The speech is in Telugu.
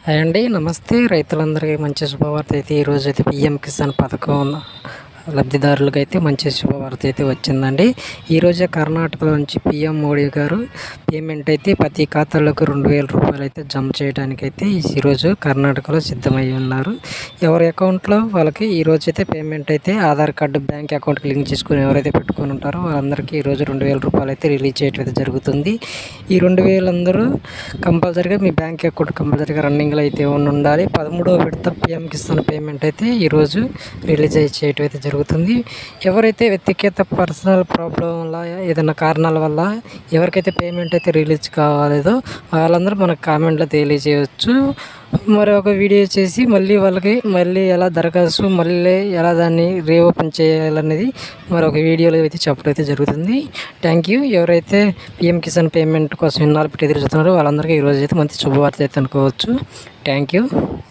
హాయ్ అండి నమస్తే రైతులందరికీ మంచి శుభవార్త అయితే ఈరోజు అయితే పిఎం కిసాన్ పథకం లబ్ధిదారులకు అయితే మంచి శుభవార్త అయితే వచ్చిందండి ఈరోజే కర్ణాటకలో నుంచి పిఎం మోడీ గారు పేమెంట్ అయితే ప్రతి ఖాతాలోకి రెండు వేల రూపాయలు అయితే జమ చేయడానికి అయితే ఈరోజు కర్ణాటకలో సిద్ధమై ఉన్నారు ఎవరి అకౌంట్లో వాళ్ళకి ఈరోజు అయితే పేమెంట్ అయితే ఆధార్ కార్డు బ్యాంక్ అకౌంట్కి లింక్ చేసుకుని ఎవరైతే పెట్టుకొని ఉంటారో వాళ్ళందరికీ ఈరోజు రెండు వేల రూపాయలు అయితే రిలీజ్ చేయడం అయితే జరుగుతుంది ఈ రెండు వేలు అందరూ కంపల్సరీగా మీ బ్యాంక్ అకౌంట్ కంపల్సరీగా రన్నింగ్లో అయితే ఉండి ఉండాలి పదమూడవ విడత పిఎం కిసాన్ పేమెంట్ అయితే ఈరోజు రిలీజ్ అయ్యి చేయటం అయితే జరుగుతుంది ఎవరైతే వ్యక్తిగత పర్సనల్ ప్రాబ్లం వల్ల ఏదైనా కారణాల వల్ల ఎవరికైతే పేమెంట్ అయితే రిలీజ్ కావాలేదో వాళ్ళందరూ మనకు కామెంట్లో తెలియజేయవచ్చు మరి ఒక వీడియో చేసి మళ్ళీ వాళ్ళకి మళ్ళీ ఎలా దరఖాస్తు మళ్ళీ ఎలా దాన్ని రీఓపెన్ చేయాలనేది మరి ఒక వీడియోలో అయితే చెప్పడం అయితే జరుగుతుంది థ్యాంక్ యూ ఎవరైతే పిఎం కిసాన్ పేమెంట్ కోసం ఇన్నాళ్ళు పెట్టి ఎదురు చూస్తున్నారో వాళ్ళందరికీ ఈరోజు అయితే మంచి శుభవార్త అయితే అనుకోవచ్చు థ్యాంక్ యూ